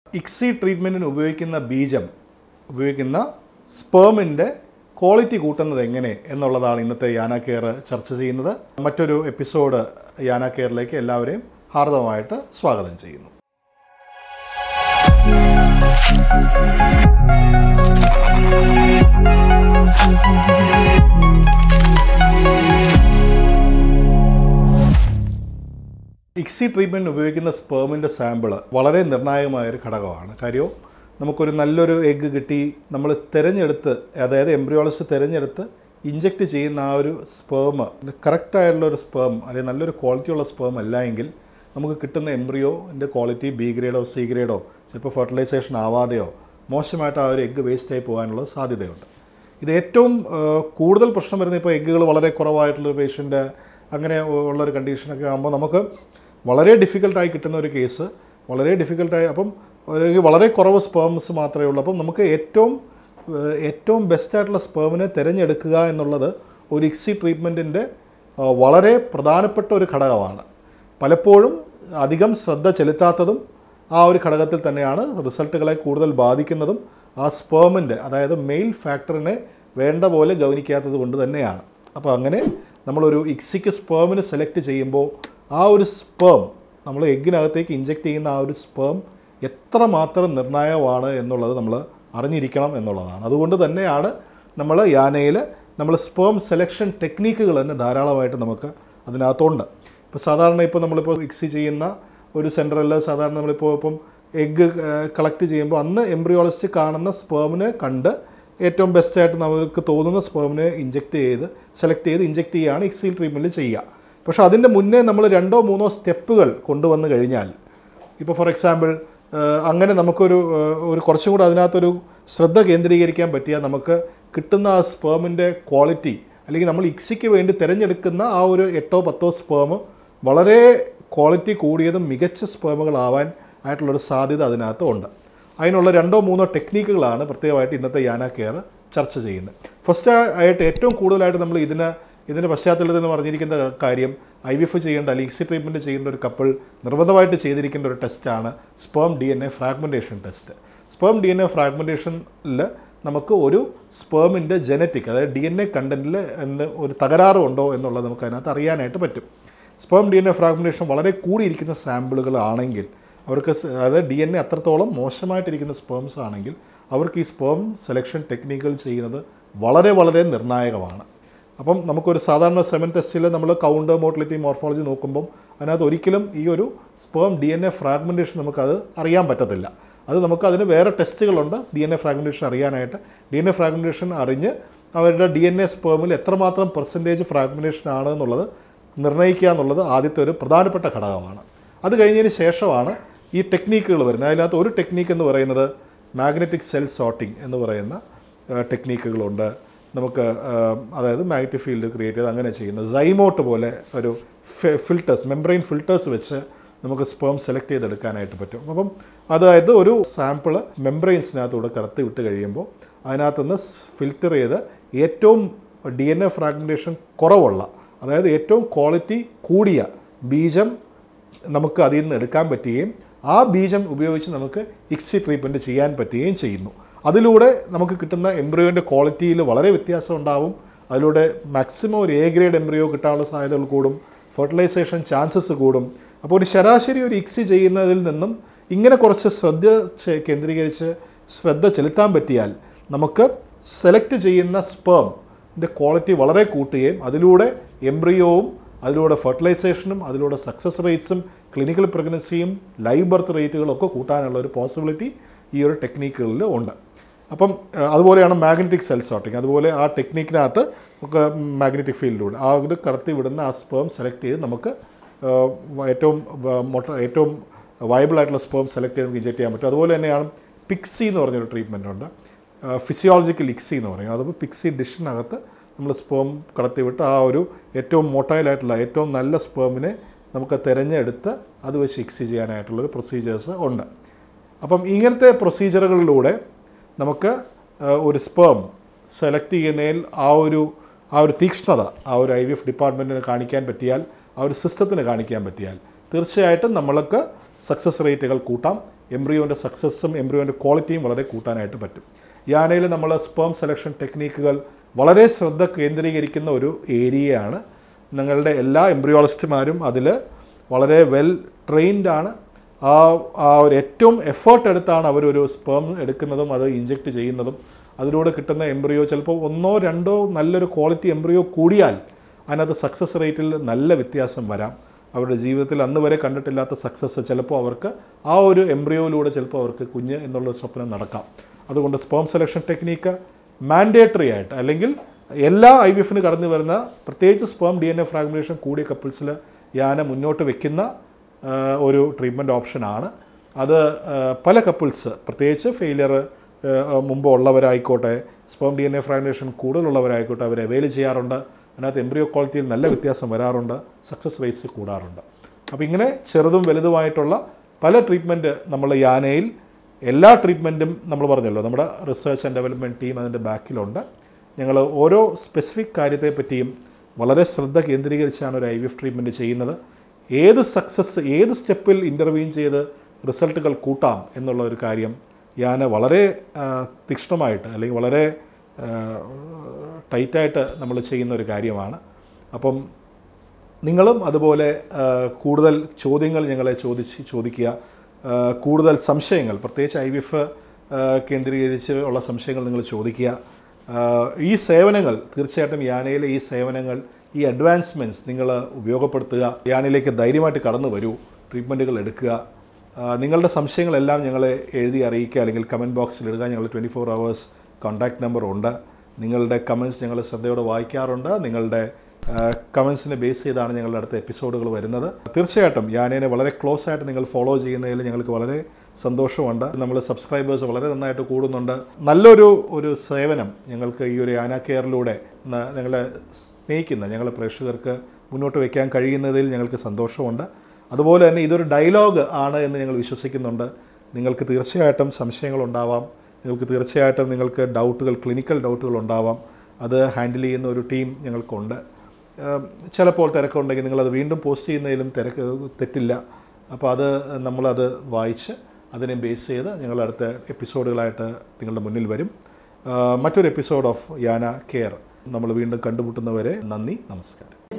ICSI ട്രീറ്റ്മെൻറ്റിന് ഉപയോഗിക്കുന്ന ബീജം ഉപയോഗിക്കുന്ന സ്പേമിൻ്റെ ക്വാളിറ്റി കൂട്ടുന്നത് എങ്ങനെ എന്നുള്ളതാണ് ഇന്നത്തെ യാന കെയർ ചർച്ച ചെയ്യുന്നത് മറ്റൊരു എപ്പിസോഡ് യാന കെയറിലേക്ക് എല്ലാവരെയും ഹാർദവമായിട്ട് സ്വാഗതം ചെയ്യുന്നു ഇക്സി ട്രീറ്റ്മെൻറ്റ് ഉപയോഗിക്കുന്ന സ്പേമിൻ്റെ സാമ്പിൾ വളരെ നിർണായകമായ ഒരു ഘടകമാണ് കാര്യവും നമുക്കൊരു നല്ലൊരു എഗ്ഗ് കിട്ടി നമ്മൾ തിരഞ്ഞെടുത്ത് അതായത് എംബ്രിയോളജിസ്റ്റ് തിരഞ്ഞെടുത്ത് ഇഞ്ചെക്റ്റ് ചെയ്യുന്ന ആ ഒരു സ്പേം കറക്റ്റായിട്ടുള്ള ഒരു സ്പേം അല്ലെങ്കിൽ നല്ലൊരു ക്വാളിറ്റിയുള്ള സ്പേം അല്ല എങ്കിൽ നമുക്ക് കിട്ടുന്ന എംബ്രിയോൻ്റെ ക്വാളിറ്റി ബി ഗ്രേഡോ സി ഗ്രേഡോ ചിലപ്പോൾ ഫെർട്ടിലൈസേഷൻ ആവാതെയോ മോശമായിട്ട് ആ ഒരു എഗ്ഗ് വേസ്റ്റായി പോകാനുള്ള സാധ്യതയുണ്ട് ഇത് ഏറ്റവും ആ, കൂടുതൽ പ്രശ്നം വരുന്നത് ഇപ്പോൾ എഗ്ഗുകൾ വളരെ കുറവായിട്ടുള്ള പേഷ്യൻ്റ് അങ്ങനെ ഉള്ളൊരു കണ്ടീഷനൊക്കെ ആകുമ്പോൾ നമുക്ക് വളരെ ഡിഫിക്കൽട്ടായി കിട്ടുന്ന ഒരു കേസ് വളരെ ഡിഫിക്കൽട്ടായി അപ്പം ഒരു വളരെ കുറവ് സ്പേംസ് മാത്രമേ ഉള്ളൂ അപ്പം നമുക്ക് ഏറ്റവും ഏഹ്, ഏറ്റവും ബെസ്റ്റായിട്ടുള്ള സ്പേമിനെ തിരഞ്ഞെടുക്കുക എന്നുള്ളത് ഒരു ഇക്സി ട്രീറ്റ്മെൻറ്റിൻ്റെ വളരെ പ്രധാനപ്പെട്ട ഒരു ഘടകമാണ് പലപ്പോഴും അധികം ശ്രദ്ധ ചെലുത്താത്തതും ആ ഒരു ഘടകത്തിൽ തന്നെയാണ് റിസൾട്ടുകളെ കൂടുതൽ ബാധിക്കുന്നതും ആ സ്പേമിൻ്റെ അതായത് മെയിൽ ഫാക്ടറിനെ വേണ്ട പോലെ ഗൗനിക്കാത്തത് കൊണ്ട് തന്നെയാണ് അപ്പോൾ അങ്ങനെ നമ്മളൊരു ഇക്സിക്ക് സ്പേമിന് സെലക്ട് ചെയ്യുമ്പോൾ ആ ഒരു സ്പേം നമ്മൾ എഗ്ഗിനകത്തേക്ക് ഇഞ്ചെക്റ്റ് ചെയ്യുന്ന ആ ഒരു സ്പേം എത്രമാത്രം നിർണായകമാണ് എന്നുള്ളത് നമ്മൾ അറിഞ്ഞിരിക്കണം എന്നുള്ളതാണ് അതുകൊണ്ട് തന്നെയാണ് നമ്മൾ യാനയിൽ നമ്മൾ സ്പേം സെലക്ഷൻ ടെക്നീക്കുകൾ തന്നെ ധാരാളമായിട്ട് നമുക്ക് അതിനകത്തുണ്ട് ഇപ്പോൾ സാധാരണ ഇപ്പോൾ നമ്മളിപ്പോൾ മിക്സി ചെയ്യുന്ന ഒരു സെൻറ്ററിൽ സാധാരണ നമ്മളിപ്പോൾ ഇപ്പം എഗ്ഗ് കളക്ട് ചെയ്യുമ്പോൾ അന്ന് എംബ്രിയോളജിസ്റ്റ് കാണുന്ന സ്പേമിനെ കണ്ട് ഏറ്റവും ബെസ്റ്റായിട്ട് നമുക്ക് തോന്നുന്ന സ്പേമിനെ ഇഞ്ചെക്റ്റ് ചെയ്ത് സെലക്ട് ചെയ്ത് ഇഞ്ചെക്റ്റ് ചെയ്യുകയാണ് ഇക്സിൽ ട്രീറ്റ്മെൻറ്റ് ചെയ്യുക പക്ഷേ അതിൻ്റെ മുന്നേ നമ്മൾ രണ്ടോ മൂന്നോ സ്റ്റെപ്പുകൾ കൊണ്ടുവന്ന് കഴിഞ്ഞാൽ ഇപ്പോൾ ഫോർ എക്സാമ്പിൾ അങ്ങനെ നമുക്കൊരു ഏഹ്, ഒരു കുറച്ചും കൂടെ അതിനകത്തൊരു ശ്രദ്ധ കേന്ദ്രീകരിക്കാൻ പറ്റിയാൽ നമുക്ക് കിട്ടുന്ന ആ സ്പേമിൻ്റെ ക്വാളിറ്റി അല്ലെങ്കിൽ നമ്മൾ ഇക്സിക്ക് വേണ്ടി തിരഞ്ഞെടുക്കുന്ന ആ ഒരു എട്ടോ പത്തോ സ്പേം വളരെ ക്വാളിറ്റി കൂടിയതും മികച്ച സ്പേമുകളാവാൻ ആയിട്ടുള്ളൊരു സാധ്യത അതിനകത്ത് ഉണ്ട് അതിനുള്ള രണ്ടോ മൂന്നോ ടെക്നീക്കുകളാണ് പ്രത്യേകമായിട്ട് ഇന്നത്തെ യാന കെയർ ചർച്ച ചെയ്യുന്നത് ഫസ്റ്റ് ആയിട്ട് ഏറ്റവും കൂടുതലായിട്ട് നമ്മൾ ഇതിന് ഇതിൻ്റെ പശ്ചാത്തലത്തിൽ നിന്ന് പറഞ്ഞിരിക്കുന്ന കാര്യം ഐ വി എഫ് ചെയ്യേണ്ട അല്ലെങ്കിൽ ഇക്സി ട്രീറ്റ്മെൻറ്റ് ചെയ്യേണ്ട ഒരു കപ്പിൾ നിർബന്ധമായിട്ട് ചെയ്തിരിക്കേണ്ട ഒരു ടെസ്റ്റാണ് sperm D N A fragmentation test sperm D N A ഫ്രാഗ്മെൻറ്റേഷനിൽ നമുക്ക് ഒരു സ്പേമിൻ്റെ ജനറ്റിക് അതായത് ഡി എൻ എ കണ്ടൻറ്റിൽ എന്ത് ഒരു തകരാറുണ്ടോ എന്നുള്ളത് നമുക്ക് അതിനകത്ത് അറിയാനായിട്ട് പറ്റും sperm D N A fragmentation വളരെ കൂടിയിരിക്കുന്ന സാമ്പിളുകളാണെങ്കിൽ അവർക്ക് സ് അതായത് ഡി എൻ എ അത്രത്തോളം മോശമായിട്ടിരിക്കുന്ന സ്പേംസ് ആണെങ്കിൽ അവർക്ക് ഈ സ്പേം സെലക്ഷൻ ടെക്നിക്കുകൾ ചെയ്യുന്നത് വളരെ വളരെ നിർണായകമാണ് അപ്പം നമുക്കൊരു സാധാരണ സെമൻ ടെസ്റ്റിൽ നമ്മൾ കൗണ്ട് മോട്ടിലിറ്റി മോർഫോളജി നോക്കുമ്പം അതിനകത്ത് ഒരിക്കലും ഈ ഒരു sperm D N A fragmentation നമുക്കത് അറിയാൻ പറ്റത്തില്ല അത് നമുക്ക് അതിന് വേറെ ടെസ്റ്റുകളുണ്ട് ഡി എൻ എ ഫ്രാഗ്മെൻറ്റേഷൻ അറിയാനായിട്ട് ഡി എൻ എ ഫ്രാഗ്മെൻറ്റേഷൻ അറിഞ്ഞ് അവരുടെ ഡി എൻ എ സ്പേമിൽ എത്രമാത്രം പെർസെൻറ്റേജ് ഫ്രാഗ്മെൻറ്റേഷൻ ആണ് എന്നുള്ളത് നിർണ്ണയിക്കുക എന്നുള്ളത് ആദ്യത്തെ ഒരു പ്രധാനപ്പെട്ട ഘടകമാണ് അത് കഴിഞ്ഞതിന് ശേഷമാണ് ഈ ടെക്നീക്കുകൾ വരുന്നത് അതിനകത്ത് ഒരു ടെക്നീക്ക് എന്ന് പറയുന്നത് മാഗ്നറ്റിക് സെൽ സോർട്ടിംഗ് എന്ന് പറയുന്ന ഏഹ്, ടെക്നീക്കുകളുണ്ട് നമുക്ക് ഏഹ്, അതായത് മാഗ്നറ്റിക് ഫീൽഡ് ക്രിയേറ്റ് ചെയ്ത് അങ്ങനെ ചെയ്യുന്നത് സൈമോട്ട് പോലെ ഒരു ഫിൽറ്റേഴ്സ് മെംബ്രെയിൻ ഫിൽറ്റേഴ്സ് വെച്ച് നമുക്ക് സ്പേം സെലക്ട് ചെയ്തെടുക്കാനായിട്ട് പറ്റും അപ്പം അതായത് ഒരു സാമ്പിൾ മെംബ്രെയിൻസിനകത്തൂടെ കടത്തി വിട്ട് കഴിയുമ്പോൾ അതിനകത്തുനിന്ന് ഫിൽറ്റർ ചെയ്ത് ഏറ്റവും ഡി എൻ എ ഫ്രാഗ്മെൻറ്റേഷൻ കുറവുള്ള അതായത് ഏറ്റവും ക്വാളിറ്റി കൂടിയ ബീജം നമുക്ക് അതിൽ നിന്ന് എടുക്കാൻ പറ്റുകയും ആ ബീജം ഉപയോഗിച്ച് നമുക്ക് ഇക്സി ട്രീറ്റ്മെൻറ്റ് ചെയ്യാൻ പറ്റുകയും ചെയ്യുന്നു അതിലൂടെ നമുക്ക് കിട്ടുന്ന എംബ്രിയോൻ്റെ ക്വാളിറ്റിയിൽ വളരെ വ്യത്യാസം ഉണ്ടാവും അതിലൂടെ മാക്സിമം ഒരു എ ഗ്രേഡ് എംബ്രിയോ കിട്ടാനുള്ള സാധ്യതകൾ കൂടും ഫെർട്ടിലൈസേഷൻ ചാൻസസ് കൂടും അപ്പോൾ ഒരു ശരാശരി ഒരു ഇക്സി ചെയ്യുന്നതിൽ നിന്നും ഇങ്ങനെ കുറച്ച് ശ്രദ്ധ ചെ- കേന്ദ്രീകരിച്ച് ശ്രദ്ധ ചെലുത്താൻ പറ്റിയാൽ നമുക്ക് സെലക്ട് ചെയ്യുന്ന സ്പേമിൻ്റെ ക്വാളിറ്റി വളരെ കൂട്ടുകയും അതിലൂടെ എംബ്രിയോവും അതിലൂടെ ഫെർട്ടിലൈസേഷനും അതിലൂടെ സക്സസ് റേറ്റ്സും ക്ലിനിക്കൽ പ്രഗ്നൻസിയും ലൈവ് ബർത്ത് റേറ്റുകളും ഒക്കെ കൂട്ടാനുള്ള ഒരു പോസിബിലിറ്റി ഈ ഒരു ടെക്നീക്കുകളിൽ ഉണ്ട് അപ്പം ഏഹ്, അതുപോലെയാണ് മാഗ്നറ്റിക് സെൽ സോർട്ടിങ് അതുപോലെ ആ ടെക്നീക്കിനകത്ത് നമുക്ക് മാഗ്നറ്റിക് ഫീൽഡിലൂടെ ആ ഒരു കടത്തി വിടുന്ന ആ സ്പേം സെലക്ട് ചെയ്ത് നമുക്ക് ഏഹ്, ഏറ്റവും വ- മൊട്ട ഏറ്റവും വയബിൾ ആയിട്ടുള്ള സ്പേം സെലക്ട് ചെയ്ത് നമുക്ക് ഇഞ്ചെക്ട് ചെയ്യാൻ പറ്റും അതുപോലെ തന്നെയാണ് പിക്സി എന്ന് പറഞ്ഞൊരു ട്രീറ്റ്മെൻ്റ് ഉണ്ട് ഫിസിയോളജിക്കൽ ഇക്സി എന്ന് പറയും അതിപ്പോൾ പിക്സി ഡിഷിനകത്ത് നമ്മൾ സ്പേം കടത്തിവിട്ട് ആ ഒരു ഏറ്റവും മൊട്ടൈലായിട്ടുള്ള ഏറ്റവും നല്ല സ്പേമിനെ നമുക്ക് തിരഞ്ഞെടുത്ത് അത് വെച്ച് ഇക്സി ചെയ്യാനായിട്ടുള്ളൊരു പ്രൊസീജിയേഴ്സ് ഉണ്ട് അപ്പം ഇങ്ങനത്തെ പ്രൊസീജിയറുകളിലൂടെ നമുക്ക് ആ, ഒരു സ്പേം സെലക്ട് ചെയ്യുന്നതിൽ ആ ഒരു ആ ഒരു തീക്ഷ്ണത ആ ഒരു ഐ വി എഫ് ഡിപ്പാർട്ട്മെൻറ്റിന് കാണിക്കാൻ പറ്റിയാൽ ആ ഒരു സിസ്റ്റത്തിന് കാണിക്കാൻ പറ്റിയാൽ തീർച്ചയായിട്ടും നമ്മൾക്ക് സക്സസ് റേറ്റുകൾ കൂട്ടാം എംബ്രിയോൻ്റെ സക്സസ്സും എംബ്രിയോൻ്റെ ക്വാളിറ്റിയും വളരെ കൂട്ടാനായിട്ട് പറ്റും യാനയിൽ നമ്മൾ സ്പേം സെലക്ഷൻ ടെക്നീക്കുകൾ വളരെ ശ്രദ്ധ കേന്ദ്രീകരിക്കുന്ന ഒരു ഏരിയയാണ് നിങ്ങളുടെ എല്ലാ എംബ്രിയോളജിസ്റ്റുമാരും അതിൽ വളരെ വെൽ ട്രെയിൻഡ് ആണ് ആ ആ ഒരു ഏറ്റവും എഫേർട്ട് എടുത്താണ് അവരൊരു സ്പേം എടുക്കുന്നതും അത് ഇഞ്ചെക്ട് ചെയ്യുന്നതും അതിലൂടെ കിട്ടുന്ന എംബ്രിയോ ചിലപ്പോൾ ഒന്നോ രണ്ടോ നല്ലൊരു ക്വാളിറ്റി എംബ്രിയോ കൂടിയാൽ അതിനകത്ത് സക്സസ് റേറ്റിൽ നല്ല വ്യത്യാസം വരാം അവരുടെ ജീവിതത്തിൽ അന്ന് വരെ കണ്ടിട്ടില്ലാത്ത സക്സസ് ചിലപ്പോൾ അവർക്ക് ആ ഒരു എംബ്രിയോയിലൂടെ ചിലപ്പോൾ അവർക്ക് കുഞ്ഞ് എന്നുള്ള സ്വപ്നം നടക്കാം അതുകൊണ്ട് സ്പേം സെലക്ഷൻ ടെക്നീക്ക് മാൻഡേറ്ററി ആയിട്ട് അല്ലെങ്കിൽ എല്ലാ ഐ വി എഫിന് കടന്നു വരുന്ന പ്രത്യേകിച്ച് sperm D N A fragmentation കൂടിയ കപ്പിൾസിൽ യാന മുന്നോട്ട് വെക്കുന്ന ആ, ഒരു ട്രീറ്റ്മെൻറ്റ് ഓപ്ഷനാണ് അത് ആ, പല കപ്പിൾസ് പ്രത്യേകിച്ച് ഫെയിലിയർ മുമ്പ് ഉള്ളവരായിക്കോട്ടെ sperm D N A fragmentation കൂടുതലുള്ളവരായിക്കോട്ടെ അവർ അവൈൽ ചെയ്യാറുണ്ട് അതിനകത്ത് എംബ്രിയോ ക്വാളിറ്റിയിൽ നല്ല വ്യത്യാസം വരാറുണ്ട് സക്സസ് റേറ്റ്സ് കൂടാറുണ്ട് അപ്പോൾ ഇങ്ങനെ ചെറുതും വലുതുമായിട്ടുള്ള പല ട്രീറ്റ്മെൻറ്റ് നമ്മൾ യാനയിൽ എല്ലാ ട്രീറ്റ്മെൻറ്റും നമ്മൾ പറഞ്ഞല്ലോ നമ്മുടെ റിസർച്ച് ആൻഡ് ഡെവലപ്മെൻറ്റ് ടീം അതിൻ്റെ ബാക്കിലുണ്ട് ഞങ്ങൾ ഓരോ സ്പെസിഫിക് കാര്യത്തെ പറ്റിയും വളരെ ശ്രദ്ധ കേന്ദ്രീകരിച്ചാണ് ഒരു ഐ വി എഫ് ട്രീറ്റ്മെൻറ്റ് ചെയ്യുന്നത് ഏത് സക്സസ് ഏത് സ്റ്റെപ്പിൽ ഇൻ്റർവ്യൂൻ ചെയ്ത് റിസൾട്ടുകൾ കൂട്ടാം എന്നുള്ള ഒരു കാര്യം ഞാൻ വളരെ ആ, തീക്ഷ്ണമായിട്ട് അല്ലെങ്കിൽ വളരെ ആ, ടൈറ്റായിട്ട് നമ്മൾ ചെയ്യുന്ന ഒരു കാര്യമാണ് അപ്പം നിങ്ങളും അതുപോലെ ആ, കൂടുതൽ ചോദ്യങ്ങൾ ഞങ്ങളെ ചോദിച്ച് ചോദിക്കുക ആ, കൂടുതൽ സംശയങ്ങൾ പ്രത്യേകിച്ച് ഐ വി എഫ് കേന്ദ്രീകരിച്ച് ഉള്ള സംശയങ്ങൾ നിങ്ങൾ ചോദിക്കുക ആ, ഈ സേവനങ്ങൾ തീർച്ചയായിട്ടും യാനയിലെ ഈ സേവനങ്ങൾ ഈ അഡ്വാൻസ്മെൻറ്റ്സ് നിങ്ങൾ ഉപയോഗപ്പെടുത്തുക യാനയിലേക്ക് ധൈര്യമായിട്ട് കടന്നു വരൂ ട്രീറ്റ്മെൻറ്റുകൾ എടുക്കുക ആ, നിങ്ങളുടെ സംശയങ്ങളെല്ലാം ഞങ്ങളെ എഴുതി അറിയിക്കുക അല്ലെങ്കിൽ കമൻറ്റ് ബോക്സിൽ ഇടുക ഞങ്ങൾ twenty four hours contact number ഉണ്ട് നിങ്ങളുടെ കമൻസ് ഞങ്ങൾ ശ്രദ്ധയോടെ വായിക്കാറുണ്ട് നിങ്ങളുടെ കമൻസിനെ ബേസ് ചെയ്താണ് ഞങ്ങളുടെ അടുത്ത എപ്പിസോഡുകൾ വരുന്നത് തീർച്ചയായിട്ടും യാനേനെ വളരെ ക്ലോസ് ആയിട്ട് നിങ്ങൾ ഫോളോ ചെയ്യുന്നതിൽ ഞങ്ങൾക്ക് വളരെ സന്തോഷമുണ്ട് നമ്മൾ സബ്സ്ക്രൈബേഴ്സ് വളരെ നന്നായിട്ട് കൂടുന്നുണ്ട് നല്ലൊരു ഒരു സേവനം ഞങ്ങൾക്ക് ഈ ഒരു യാന കെയറിലൂടെ ന- ഞങ്ങളെ സ്നേഹിക്കുന്ന ഞങ്ങളെ പ്രേക്ഷകർക്ക് മുന്നോട്ട് വയ്ക്കാൻ കഴിയുന്നതിൽ ഞങ്ങൾക്ക് സന്തോഷമുണ്ട് അതുപോലെ തന്നെ ഇതൊരു ഡയലോഗ് ആണ് എന്ന് ഞങ്ങൾ വിശ്വസിക്കുന്നുണ്ട് നിങ്ങൾക്ക് തീർച്ചയായിട്ടും സംശയങ്ങളുണ്ടാവാം നിങ്ങൾക്ക് തീർച്ചയായിട്ടും നിങ്ങൾക്ക് ഡൗട്ടുകൾ ക്ലിനിക്കൽ ഡൗട്ടുകൾ ഉണ്ടാവാം അത് ഹാൻഡിൽ ചെയ്യുന്ന ഒരു ടീം ഞങ്ങൾക്കുണ്ട് ഏം, ചിലപ്പോൾ തിരക്കുണ്ടെങ്കിൽ നിങ്ങളത് വീണ്ടും പോസ്റ്റ് ചെയ്യുന്നതിലും തിരക്ക് തെറ്റില്ല അപ്പോൾ അത് നമ്മളത് വായിച്ച് അതിനെ ബേസ് ചെയ്ത് ഞങ്ങൾ അടുത്ത എപ്പിസോഡുകളായിട്ട് നിങ്ങളുടെ മുന്നിൽ വരും ആ, മറ്റൊരു എപ്പിസോഡ് ഓഫ് യാന കെയർ നമ്മൾ വീണ്ടും കണ്ടുമുട്ടുന്നവരെ നന്ദി നമസ്കാരം